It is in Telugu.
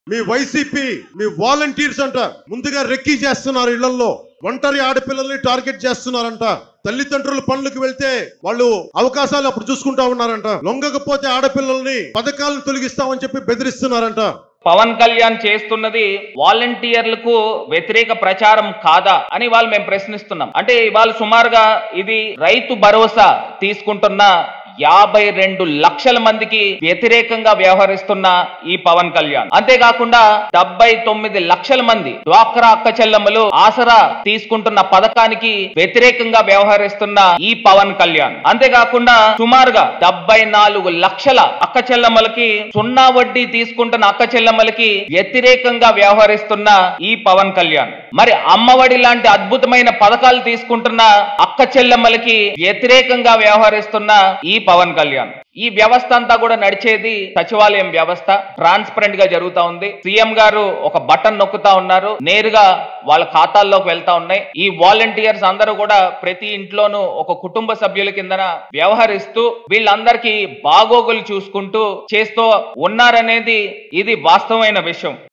మీ వైసీపీ మీ వాలంటీర్స్ అంట ముందుగా రెక్కీ చేస్తున్నారు ఇళ్లలో ఒంటరి ఆడపిల్లల్ని టార్గెట్ చేస్తున్నారంట తల్లిదండ్రులు పనులకు వెళ్తే వాళ్ళు అవకాశాలు అప్పుడు చూసుకుంటా ఉన్నారంట లొంగకపోతే ఆడపిల్లల్ని పథకాలను తొలగిస్తామని చెప్పి బెదిరిస్తున్నారంట పవన్ కళ్యాణ్ చేస్తున్నది వాలంటీర్లకు వ్యతిరేక ప్రచారం కాదా అని వాళ్ళు మేము ప్రశ్నిస్తున్నాం అంటే ఇవాళ సుమారుగా ఇది రైతు భరోసా తీసుకుంటున్న యాభై రెండు లక్షల మందికి వ్యతిరేకంగా వ్యవహరిస్తున్న ఈ పవన్ కళ్యాణ్ అంతేకాకుండా డెబ్బై తొమ్మిది లక్షల మంది డ్వాక్రా అక్క చెల్లెమ్మలు ఆసరా తీసుకుంటున్న పథకానికి వ్యతిరేకంగా వ్యవహరిస్తున్న ఈ పవన్ కళ్యాణ్ అంతేకాకుండా సుమారుగా డెబ్బై నాలుగు లక్షల అక్క చెల్లెమ్మలకి సున్నా వడ్డీ తీసుకుంటున్న అక్క చెల్లెమ్మలకి వ్యతిరేకంగా వ్యవహరిస్తున్న ఈ పవన్ కళ్యాణ్ మరి అమ్మఒడి లాంటి అద్భుతమైన పథకాలు తీసుకుంటున్న అక్క చెల్లెమ్మలకి వ్యతిరేకంగా వ్యవహరిస్తున్న ఈ పవన్ కళ్యాణ్ ఈ వ్యవస్థ అంతా కూడా నడిచేది సచివాలయం వ్యవస్థ ట్రాన్స్పరెంట్ గా జరుగుతా ఉంది సీఎం గారు ఒక బటన్ నొక్కుతా ఉన్నారు నేరుగా వాళ్ళ ఖాతాల్లోకి వెళ్తా ఉన్నాయి ఈ వాలంటీర్స్ అందరూ కూడా ప్రతి ఇంట్లోనూ ఒక కుటుంబ సభ్యుల కిందన వ్యవహరిస్తూ వీళ్ళందరికీ బాగోగులు చూసుకుంటూ చేస్తూ ఉన్నారనేది ఇది వాస్తవమైన విషయం